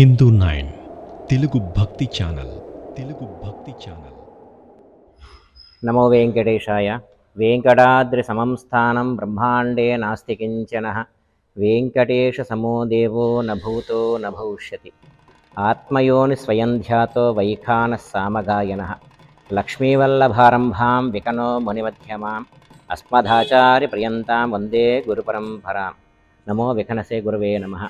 Hindu nine Telugu భక్తి channel Telugu భక్తి channel నమో వెంకటేశాయ వెంకటాద్రి సమం స్థానం బ్రహ్మాండే నాస్తి కించన వెంకటేశ సమో దేవో నభూతో నభవిష్యతి ఆత్మయోని స్వయం ధ్యాతో వైఖాన సామగాయన లక్ష్మీవల్లభారంభాం వికనో మునిమధ్యమాం అస్మదాచార్య ప్రియంతాం వందే గురుపరంపరాం నమో వికనసే గురువే నమః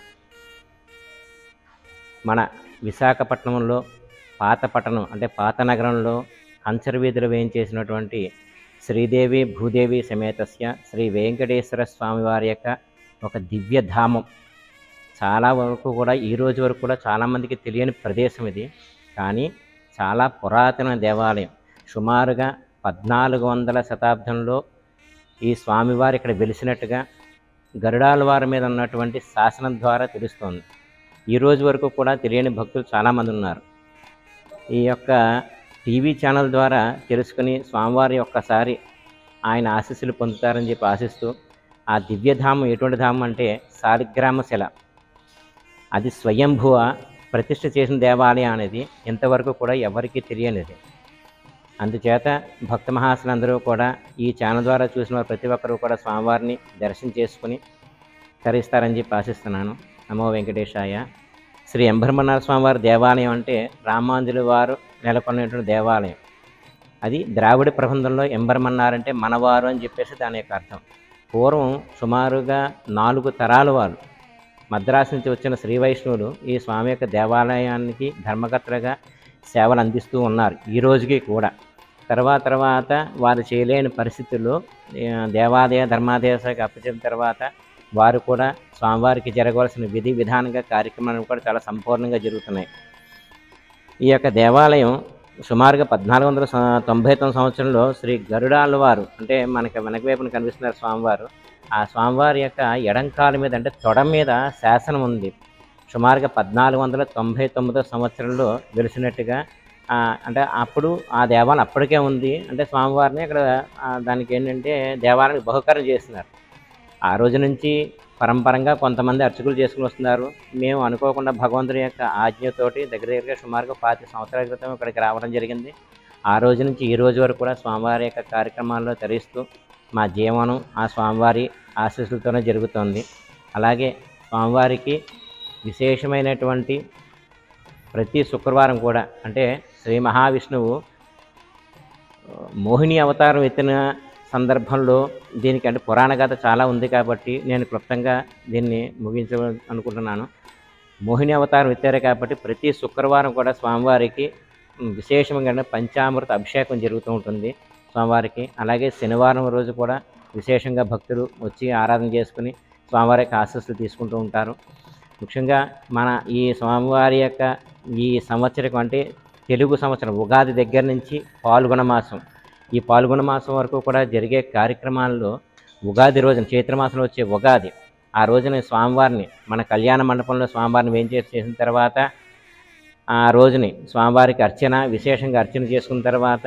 మన విశాఖపట్నంలో పాత పట్టణం అంటే పాత నగరంలో అంతర్వీధులు వేయించేసినటువంటి శ్రీదేవి భూదేవి సమేతస్య శ్రీ వెంకటేశ్వర స్వామివారి యొక్క ఒక దివ్యధామం చాలా వరకు కూడా ఈ రోజు వరకు కూడా చాలామందికి తెలియని ప్రదేశం ఇది కానీ చాలా పురాతన దేవాలయం సుమారుగా పద్నాలుగు వందల శతాబ్దంలో ఈ స్వామివారు ఇక్కడ వెలిసినట్టుగా గరుడాల వారి మీద ఉన్నటువంటి శాసనం ద్వారా తెలుస్తోంది ఈ రోజు వరకు కూడా తెలియని భక్తులు చాలామంది ఉన్నారు ఈ యొక్క టీవీ ఛానల్ ద్వారా తెలుసుకుని స్వామివారి ఒక్కసారి ఆయన ఆశీస్సులు పొందుతారని చెప్పి ఆశిస్తూ ఆ దివ్యధామం ఎటువంటి ధామం అంటే శాలిగ్రామ శిల అది స్వయంభువ ప్రతిష్ఠ చేసిన దేవాలయం అనేది ఇంతవరకు కూడా ఎవరికీ తెలియనిది అందుచేత భక్త మహాశులందరూ కూడా ఈ ఛానల్ ద్వారా చూసిన వారు ప్రతి ఒక్కరూ కూడా స్వామివారిని దర్శనం చేసుకుని తరిస్తారని చెప్పి ఆశిస్తున్నాను నమో వెంకటేశాయ శ్రీ ఎంబరమన్నార స్వామివారి దేవాలయం అంటే రామాంజుల వారు నెలకొన్నటువంటి దేవాలయం అది ద్రావిడ ప్రబంధంలో ఎంబరమన్నారంటే మనవారు అని చెప్పేసి దాని యొక్క అర్థం పూర్వం సుమారుగా నాలుగు తరాల వారు మద్రాసు నుంచి వచ్చిన శ్రీ వైష్ణవులు ఈ స్వామి యొక్క దేవాలయానికి ధర్మకర్తలుగా సేవలు అందిస్తూ ఉన్నారు ఈ రోజుకి కూడా తర్వాత తర్వాత వారు చేయలేని పరిస్థితుల్లో ఆ, దేవాలయ ధర్మాదాయ శాఖ అప్పచెప్పిన తర్వాత వారు కూడా స్వామివారికి జరగవలసిన విధి విధానంగా కార్యక్రమాలు కూడా చాలా సంపూర్ణంగా జరుగుతున్నాయి ఈ యొక్క దేవాలయం సుమారుగా పద్నాలుగు వందల స- తొంభై తొమ్మిది సంవత్సరంలో శ్రీ గరుడాల వారు అంటే మనకి వెనక వైపున కనిపిస్తున్నారు స్వామివారు ఆ స్వామివారి యొక్క ఎడంకాల మీద అంటే తొడ మీద శాసనం ఉంది సుమారుగా పద్నాలుగు వందల తొంభై తొమ్మిదో సంవత్సరంలో వెలిసినట్టుగా ఆ, అంటే అప్పుడు ఆ దేవాలయం అప్పటికే ఉంది అంటే స్వామివారిని అక్కడ ఆ, దానికి ఏంటంటే దేవాలయానికి బహుకరణ చేస్తున్నారు ఆ రోజు నుంచి పరంపరంగా కొంతమంది అర్చకులు చేసుకుని వస్తున్నారు మేము అనుకోకుండా భగవంతుడి యొక్క ఆజ్ఞతోటి దగ్గర దగ్గరగా సుమారుగా పాతి సంవత్సరాల క్రితం ఇక్కడికి రావడం జరిగింది ఆ రోజు నుంచి ఈ రోజు వరకు కూడా స్వామివారి యొక్క కార్యక్రమాల్లో తరిస్తూ మా జీవనం ఆ స్వామివారి ఆశీస్సులతోనే జరుగుతోంది అలాగే స్వామివారికి విశేషమైనటువంటి ప్రతి శుక్రవారం కూడా అంటే శ్రీ మహావిష్ణువు ఆ, మోహిని అవతారం ఎత్తిన సందర్భంలో దీనికి అంటే పురాణ గాథ చాలా ఉంది కాబట్టి నేను క్లుప్తంగా దీన్ని ముగించ అనుకుంటున్నాను మోహిని అవతారం ఎత్తారు కాబట్టి ప్రతి శుక్రవారం కూడా స్వామివారికి ఉమ్, విశేషంగా పంచామృత అభిషేకం జరుగుతూ ఉంటుంది స్వామివారికి అలాగే శనివారం రోజు కూడా విశేషంగా భక్తులు వచ్చి ఆరాధన చేసుకుని స్వామివారి యొక్క ఆశీస్సులు తీసుకుంటూ ఉంటారు ముఖ్యంగా మన ఈ స్వామివారి యొక్క ఈ సంవత్సరం అంటే తెలుగు సంవత్సరం ఉగాది దగ్గర నుంచి పాల్గొన మాసం ఈ పాల్గొన మాసం వరకు కూడా జరిగే కార్యక్రమాల్లో ఉగాది రోజున చైత్రమాసంలో వచ్చే ఉగాది ఆ రోజున స్వామివారిని మన కళ్యాణ మండపంలో స్వామివారిని వేంచేసి చేసిన తర్వాత ఆ రోజుని స్వామివారికి అర్చన విశేషంగా అర్చన చేసుకున్న తర్వాత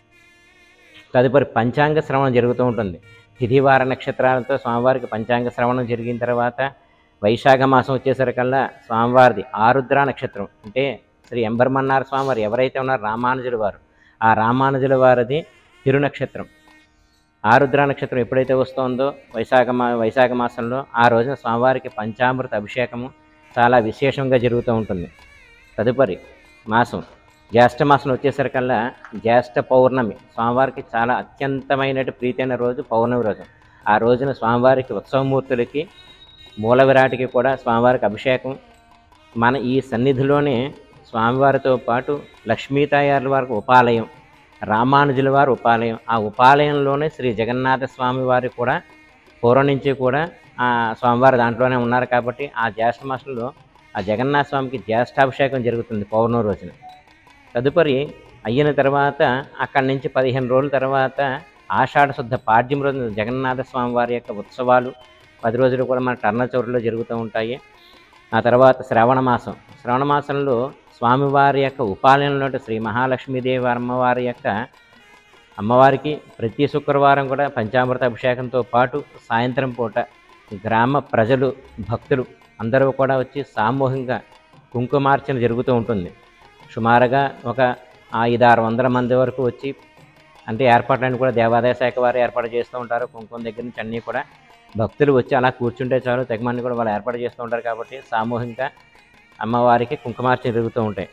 తదుపరి పంచాంగ శ్రవణం జరుగుతూ ఉంటుంది తిథివార నక్షత్రాలతో స్వామివారికి పంచాంగ శ్రవణం జరిగిన తర్వాత వైశాఖ మాసం వచ్చేసరికల్లా స్వామివారిది ఆరుద్ర నక్షత్రం అంటే శ్రీ ఎంబర్మన్నార స్వామివారు ఎవరైతే ఉన్నారో రామానుజుల వారు ఆ రామానుజుల వారిది తిరునక్షత్రం ఆరుద్ర నక్షత్రం ఎప్పుడైతే వస్తుందో వైశాఖ మా వైశాఖ మాసంలో ఆ రోజున స్వామివారికి పంచామృత అభిషేకము చాలా విశేషంగా జరుగుతూ ఉంటుంది తదుపరి మాసం జ్యేష్ఠ మాసం వచ్చేసరికల్లా జ్యేష్ఠ పౌర్ణమి స్వామివారికి చాలా అత్యంతమైన ప్రీతైన రోజు పౌర్ణమి రోజు ఆ రోజున స్వామివారికి ఉత్సవమూర్తులకి మూల విరాటికి కూడా స్వామివారికి అభిషేకం మన ఈ సన్నిధిలోనే స్వామివారితో పాటు లక్ష్మీతాయారుల వారికి ఉపాలయం రామానుజుల వారి ఉపాలయం ఆ ఉపాలయంలోనే శ్రీ జగన్నాథ స్వామి వారి కూడా పూర్వం నుంచి కూడా ఆ స్వామివారు దాంట్లోనే ఉన్నారు కాబట్టి ఆ జ్యేష్ఠ మాసంలో ఆ జగన్నాథ స్వామికి జ్యేష్ఠాభిషేకం జరుగుతుంది పౌర్ణమి రోజున తదుపరి అయిన తర్వాత అక్కడి నుంచి పదిహేను రోజుల తర్వాత ఆషాఢ శుద్ధ పాడ్యం రోజున జగన్నాథ స్వామి వారి యొక్క ఉత్సవాలు పది రోజులు కూడా మన టర్నచౌరులో జరుగుతూ ఉంటాయి ఆ తర్వాత శ్రవణ మాసం శ్రవణ మాసంలో స్వామివారి యొక్క ఉపాలయంలో శ్రీ మహాలక్ష్మీదేవి అమ్మవారి యొక్క అమ్మవారికి ప్రతి శుక్రవారం కూడా పంచామృత అభిషేకంతో పాటు సాయంత్రం పూట గ్రామ ప్రజలు భక్తులు అందరూ కూడా వచ్చి సామూహికంగా కుంకుమార్చన జరుగుతూ ఉంటుంది సుమారుగా ఒక ఐదారు వందల మంది వరకు వచ్చి అంటే ఏర్పాట్లన్నీ కూడా దేవాదాయ శాఖ వారు ఏర్పాటు చేస్తూ ఉంటారు కుంకుమ దగ్గర నుంచి అన్నీ కూడా భక్తులు వచ్చి అలా కూర్చుంటే చాలు తెగమని కూడా వాళ్ళు ఏర్పాటు చేస్తూ ఉంటారు కాబట్టి సామూహికంగా అమ్మవారికి కుంకుమార్చన జరుగుతూ ఉంటాయి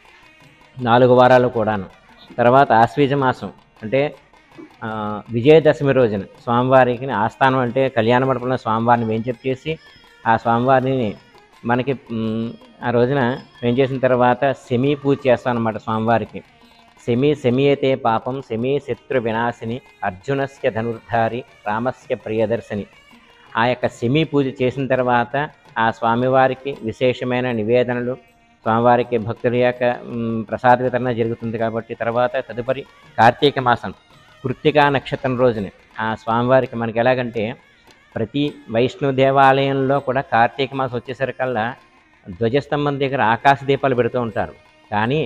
నాలుగు వారాలు కూడాను తర్వాత ఆశ్వీజ మాసం అంటే ఆ, విజయదశమి రోజున స్వామివారికి ఆస్థానం అంటే కళ్యాణ మండపంలో స్వామివారిని వేంచేపు చేసి ఆ స్వామివారిని మనకి మ్, ఆ రోజున వేంచేసిన తర్వాత సెమీ పూజ చేస్తాం అన్నమాట స్వామివారికి సెమీ సెమీయతే పాపం సెమీ శత్రు వినాశిని అర్జునస్య ధనుర్ధారి రామస్య ప్రియదర్శిని ఆ యొక్క సెమీ పూజ చేసిన తర్వాత ఆ స్వామివారికి విశేషమైన నివేదనలు స్వామివారికి భక్తుల యొక్క మ్, ప్రసాద వితరణ జరుగుతుంది కాబట్టి తర్వాత తదుపరి కార్తీక మాసం కృత్తికా నక్షత్రం రోజున ఆ స్వామివారికి మనకి ఎలాగంటే ప్రతి వైష్ణవ దేవాలయంలో కూడా కార్తీక మాసం వచ్చేసరికల్లా ధ్వజస్తంభం దగ్గర ఆకాశ దీపాలు పెడుతూ ఉంటారు కానీ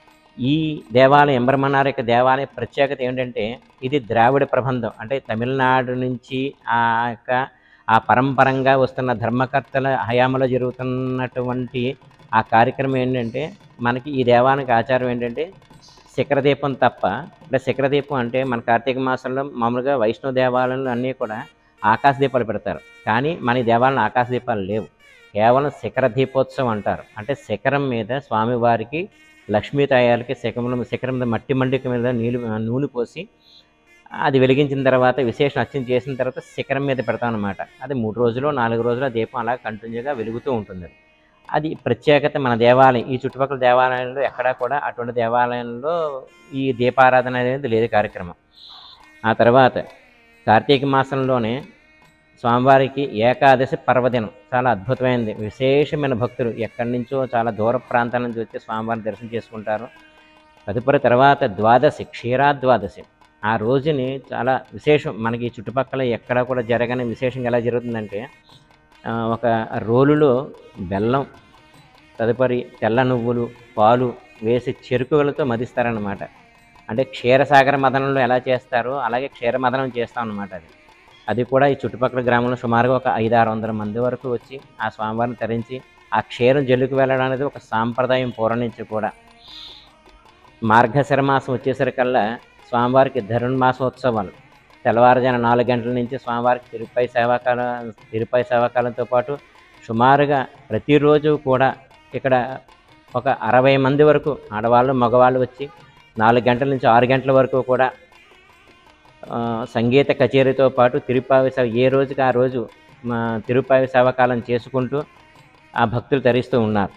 ఈ దేవాలయం ఎంబరమన్నార్ యొక్క దేవాలయ ప్రత్యేకత ఏంటంటే ఇది ద్రావిడ ప్రబంధం అంటే తమిళనాడు నుంచి ఆ యొక్క ఆ పరంపరంగా వస్తున్న ధర్మకర్తల హయాంలో జరుగుతున్నటువంటి ఆ కార్యక్రమం ఏంటంటే మనకి ఈ దేవానికి ఆచారం ఏంటంటే శిఖరదీపం తప్ప అంటే శిఖరదీపం అంటే మన కార్తీక మాసంలో మామూలుగా వైష్ణవ దేవాలయంలో అన్నీ కూడా ఆకాశ దీపాలు పెడతారు కానీ మన ఈ దేవాలయంలో ఆకాశ దీపాలు లేవు కేవలం శిఖర దీపోత్సవం అంటారు అంటే శిఖరం మీద స్వామివారికి లక్ష్మీ తాయాలకి శిఖరం శిఖరం మీద మట్టి మండిక మీద నీళ్ళు నూనె పోసి అది వెలిగించిన తర్వాత విశేష అర్చన చేసిన తర్వాత శిఖరం మీద పెడతాం అనమాట అది మూడు రోజులు నాలుగు రోజులు ఆ దీపం అలా కంటిన్యూగా వెలుగుతూ ఉంటుంది అది ప్రత్యేకత మన దేవాలయం ఈ చుట్టుపక్కల దేవాలయంలో ఎక్కడా కూడా అటువంటి దేవాలయంలో ఈ దీపారాధన అనేది లేదు కార్యక్రమం ఆ తర్వాత కార్తీక మాసంలోనే స్వామివారికి ఏకాదశి పర్వదినం చాలా అద్భుతమైనది విశేషమైన భక్తులు ఎక్కడి నుంచో చాలా దూర ప్రాంతాల నుంచి వచ్చి స్వామివారిని దర్శనం చేసుకుంటారు తదుపరి తర్వాత ద్వాదశి క్షీరాద్వాదశి ఆ రోజుని చాలా విశేషం మనకి ఈ చుట్టుపక్కల ఎక్కడ కూడా జరగని విశేషంగా ఎలా జరుగుతుందంటే ఆ, ఒక రోలులో బెల్లం తదుపరి తెల్ల నువ్వులు పాలు వేసి చెరుకులతో మదిస్తారన్నమాట అంటే క్షీరసాగర మదనంలో ఎలా చేస్తారో అలాగే క్షీర మదనం చేస్తాం అన్నమాట అది అది కూడా ఈ చుట్టుపక్కల గ్రామంలో సుమారుగా ఒక ఐదు ఆరు వందల మంది వరకు వచ్చి ఆ స్వామివారిని తరించి ఆ క్షీరం జల్లుకు వెళ్ళడం అనేది ఒక సాంప్రదాయం పూర్వం నుంచి కూడా మార్గశిర మాసం వచ్చేసరికల్లా స్వామివారికి ధనుర్మాసోత్సవాలు తెల్లవారుజాన నాలుగు గంటల నుంచి స్వామివారికి తిరుపై సేవాకాలం తిరుపై సేవాకాలంతో పాటు సుమారుగా ప్రతిరోజు కూడా ఇక్కడ ఒక అరవై మంది వరకు ఆడవాళ్ళు మగవాళ్ళు వచ్చి నాలుగు గంటల నుంచి ఆరు గంటల వరకు కూడా ఆ, సంగీత కచేరీతో పాటు తిరుపావి సేవ ఏ రోజుకి ఆ రోజు మా తిరుపావి సేవాకాలం చేసుకుంటూ ఆ భక్తులు తరిస్తూ ఉన్నారు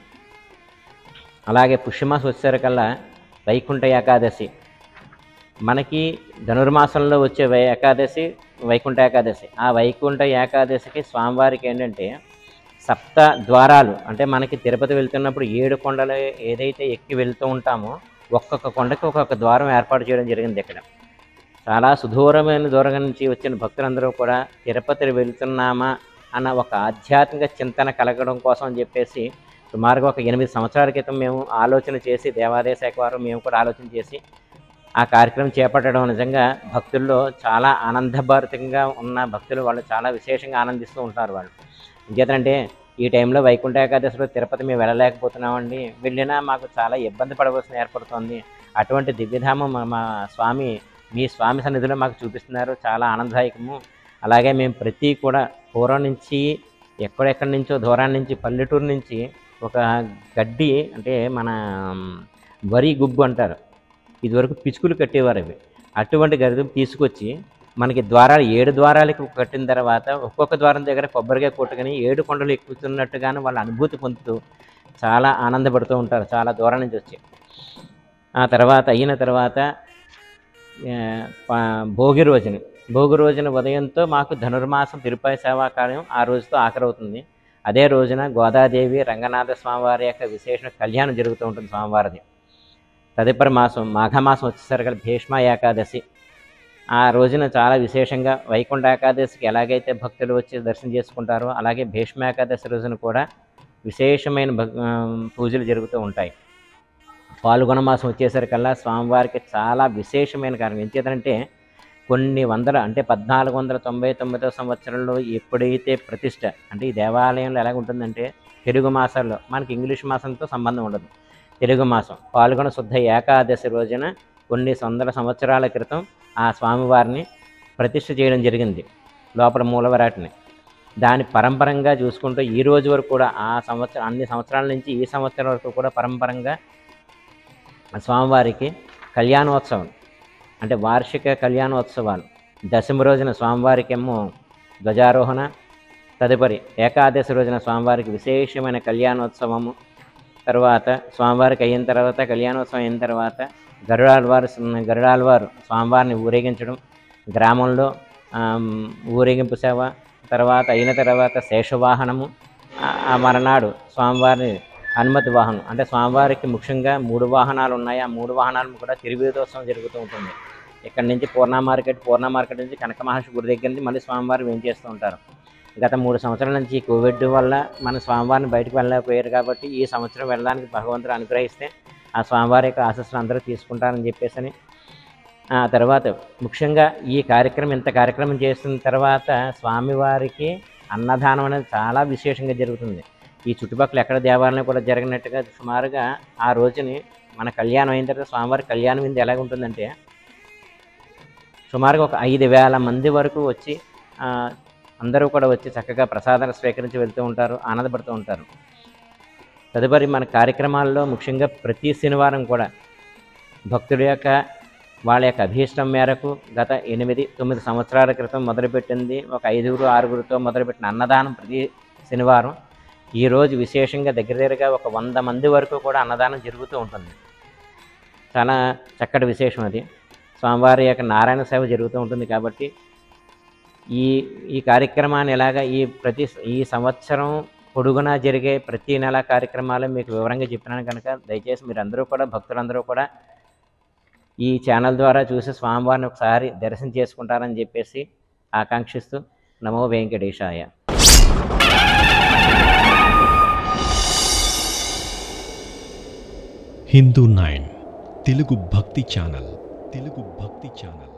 అలాగే పుష్యమాసం వచ్చేసరికల్లా వైకుంఠ ఏకాదశి మనకి ధనుర్మాసంలో వచ్చే వై ఏకాదశి వైకుంఠ ఏకాదశి ఆ వైకుంఠ ఏకాదశికి స్వామివారికి ఏంటంటే సప్త ద్వారాలు అంటే మనకి తిరుపతి వెళ్తున్నప్పుడు ఏడు కొండలు ఏదైతే ఎక్కి వెళ్తూ ఉంటామో ఒక్కొక్క కొండకి ఒక్కొక్క ద్వారం ఏర్పాటు చేయడం జరిగింది ఇక్కడ చాలా సుదూరమైన దూరం నుంచి వచ్చిన భక్తులందరూ కూడా తిరుపతి వెళ్తున్నామా అన్న ఒక ఆధ్యాత్మిక చింతన కలగడం కోసం అని చెప్పేసి సుమారుగా ఒక ఎనిమిది సంవత్సరాల క్రితం మేము ఆలోచన చేసి దేవాదాయ శాఖ వారు మేము కూడా ఆలోచన చేసి ఆ కార్యక్రమం చేపట్టడం నిజంగా భక్తుల్లో చాలా ఆనందభరితంగా ఉన్న భక్తులు వాళ్ళు చాలా విశేషంగా ఆనందిస్తూ ఉంటారు వాళ్ళు ఇంకేతంటే ఈ టైంలో వైకుంఠ ఏకాదశిలో తిరుపతి మేము వెళ్ళలేకపోతున్నామండి వెళ్ళినా మాకు చాలా ఇబ్బంది పడవలసిన ఏర్పడుతోంది అటువంటి దివ్యధామం మా- మా స్వామి మీ స్వామి సన్నిధిలో మాకు చూపిస్తున్నారు చాలా ఆనందదాయకము అలాగే మేము ప్రతి కూడా పూర్వం నుంచి ఎక్కడెక్కడి నుంచో దూరాన్ని నుంచి పల్లెటూరు నుంచి ఒక గడ్డి అంటే మన మ్, వరి గుబ్బు అంటారు ఇదివరకు పిచుకులు కట్టేవారు అవి అటువంటి గది తీసుకొచ్చి మనకి ద్వారాలు ఏడు ద్వారాలకు కట్టిన తర్వాత ఒక్కొక్క ద్వారం దగ్గర కొబ్బరికాయ కొట్టుకొని ఏడు కొండలు ఎక్కుతున్నట్టుగాను వాళ్ళ అనుభూతి పొందుతూ చాలా ఆనందపడుతూ ఉంటారు చాలా దూరం నుంచి వచ్చి ఆ తర్వాత అయిన తర్వాత ఆ, ప- భోగి రోజున భోగి రోజున ఉదయంతో మాకు ధనుర్మాసం తిరుపతి సేవాకాలం ఆ రోజుతో ఆఖరవుతుంది అదే రోజున గోదాదేవి రంగనాథ స్వామివారి యొక్క విశేష కళ్యాణం జరుగుతూ ఉంటుంది స్వామివారిది తదుపరి మాసం మాఘమాసం వచ్చేసరికి భీష్మ ఏకాదశి ఆ రోజున చాలా విశేషంగా వైకుంఠ ఏకాదశికి ఎలాగైతే భక్తులు వచ్చి దర్శనం చేసుకుంటారో అలాగే భీష్మ ఏకాదశి రోజున కూడా విశేషమైన భక్- ఆ, పూజలు జరుగుతూ ఉంటాయి పాల్గొన మాసం వచ్చేసరికల్లా స్వామివారికి చాలా విశేషమైన కారణం ఎంచేతంటే కొన్ని వందల అంటే పద్నాలుగు వందల తొంభై తొమ్మిదో సంవత్సరంలో ఎప్పుడైతే ప్రతిష్ట అంటే ఈ దేవాలయంలో ఎలాగ ఉంటుందంటే తెలుగు మాసాల్లో మనకి ఇంగ్లీష్ మాసంతో సంబంధం ఉండదు తెలుగు మాసం పాల్గొన శుద్ధ ఏకాదశి రోజున కొన్ని వందల సంవత్సరాల క్రితం ఆ స్వామివారిని ప్రతిష్ఠ చేయడం జరిగింది లోపల మూలవరాటిని దాని పరంపరంగా చూసుకుంటూ ఈ రోజు వరకు కూడా ఆ సంవత్సరం అన్ని సంవత్సరాల నుంచి ఈ సంవత్సరం వరకు కూడా పరంపరంగా ఆ స్వామివారికి కళ్యాణోత్సవం అంటే వార్షిక కళ్యాణోత్సవాలు దశమి రోజున స్వామివారికి ఏమో ధ్వజారోహణ తదుపరి ఏకాదశి రోజున స్వామివారికి విశేషమైన కళ్యాణోత్సవము తర్వాత స్వామివారికి అయిన తర్వాత కళ్యాణోత్సవం అయిన తర్వాత గరుడాల్వారు గరుడాల్వారు స్వామివారిని ఊరేగించడం గ్రామంలో ఆమ్, ఊరేగింపు సేవ తర్వాత అయిన తర్వాత శేషవాహనము ఆ- ఆ మరనాడు స్వామివారిని హనుమతి వాహనం అంటే స్వామివారికి ముఖ్యంగా మూడు వాహనాలు ఉన్నాయి ఆ మూడు వాహనాలు కూడా తిరువేదోత్సవం జరుగుతూ ఉంటుంది ఇక్కడి నుంచి పూర్ణ మార్కెట్ పూర్ణ మార్కెట్ నుంచి కనక మహర్షి గుడి దగ్గర నుంచి మళ్ళీ స్వామివారు ఏం చేస్తూ ఉంటారు గత మూడు సంవత్సరాల నుంచి కోవిడ్ వల్ల మన స్వామివారిని బయటకు వెళ్ళలేకపోయారు కాబట్టి ఈ సంవత్సరం వెళ్ళడానికి భగవంతుడు అనుగ్రహిస్తే ఆ స్వామివారి యొక్క ఆశస్సులు అందరూ తీసుకుంటారని చెప్పేసి అని ఆ తర్వాత ముఖ్యంగా ఈ కార్యక్రమం ఇంత కార్యక్రమం చేస్తున్న తర్వాత స్వామివారికి అన్నదానం అనేది చాలా విశేషంగా జరుగుతుంది ఈ చుట్టుపక్కల ఎక్కడ దేవాలయం కూడా జరిగినట్టుగా సుమారుగా ఆ రోజుని మన కళ్యాణం అయిన తర్వాత స్వామివారి కళ్యాణం మీద ఎలాగ ఉంటుందంటే సుమారుగా ఒక ఐదు వేల మంది వరకు వచ్చి ఆ, అందరూ కూడా వచ్చి చక్కగా ప్రసాదాలు స్వీకరించి వెళ్తూ ఉంటారు ఆనందపడుతూ ఉంటారు తదుపరి మన కార్యక్రమాల్లో ముఖ్యంగా ప్రతి శనివారం కూడా భక్తుడి యొక్క వాళ్ళ యొక్క అభీష్టం మేరకు గత ఎనిమిది తొమ్మిది సంవత్సరాల క్రితం మొదలుపెట్టింది ఒక ఐదుగురు ఆరుగురితో మొదలుపెట్టిన అన్నదానం ప్రతి శనివారం ఈరోజు విశేషంగా దగ్గర దగ్గరగా ఒక వంద మంది వరకు కూడా అన్నదానం జరుగుతూ ఉంటుంది చాలా చక్కటి విశేషం అది స్వామివారి యొక్క నారాయణ సేవ జరుగుతూ ఉంటుంది కాబట్టి ఈ ఈ కార్యక్రమాన్ని ఎలాగా ఈ ప్రతి ఈ సంవత్సరం పొడుగునా జరిగే ప్రతి నెల కార్యక్రమాలు మీకు వివరంగా చెప్పినాను కనుక దయచేసి మీరందరూ కూడా భక్తులందరూ కూడా ఈ ఛానల్ ద్వారా చూసి స్వామివారిని ఒకసారి దర్శనం చేసుకుంటారని చెప్పేసి ఆకాంక్షిస్తూ నమో వెంకటేశాయ హిందూ నైన్ తెలుగు భక్తి ఛానల్ తెలుగు భక్తి ఛానల్